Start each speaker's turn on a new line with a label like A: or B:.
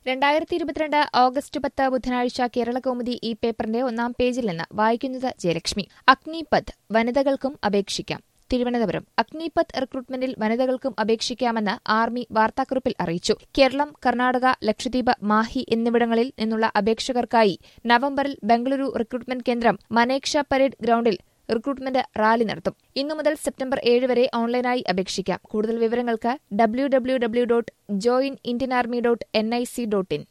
A: രണ്ടായിരത്തി ഇരുപത്തിരണ്ട് ഓഗസ്റ്റ് പത്ത് ബുധനാഴ്ച കേരളകൗമുദി ഈ പേപ്പറിന്റെ ഒന്നാം പേജിൽ നിന്ന് വായിക്കുന്നത് ജയലക്ഷ്മി അഗ്നിപഥ് വനിതകൾക്കും അപേക്ഷിക്കാം തിരുവനന്തപുരം അഗ്നിപഥ് റിക്രൂട്ട്മെന്റിൽ വനിതകൾക്കും അപേക്ഷിക്കാമെന്ന് ആർമി വാർത്താക്കുറിപ്പിൽ അറിയിച്ചു കേരളം കർണാടക ലക്ഷദ്വീപ് മാഹി എന്നിവിടങ്ങളിൽ നിന്നുള്ള അപേക്ഷകർക്കായി നവംബറിൽ ബംഗളൂരു റിക്രൂട്ട്മെന്റ് കേന്ദ്രം മനേക്ഷ പരേഡ് ഗ്രൌണ്ടിൽ റിക്രൂട്ട്മെന്റ് റാലി നടത്തും ഇന്നു മുതൽ സെപ്റ്റംബർ ഏഴ് വരെ ഓൺലൈനായി അപേക്ഷിക്കാം കൂടുതൽ വിവരങ്ങൾക്ക് W W W dot join Indian army dot N I C dot in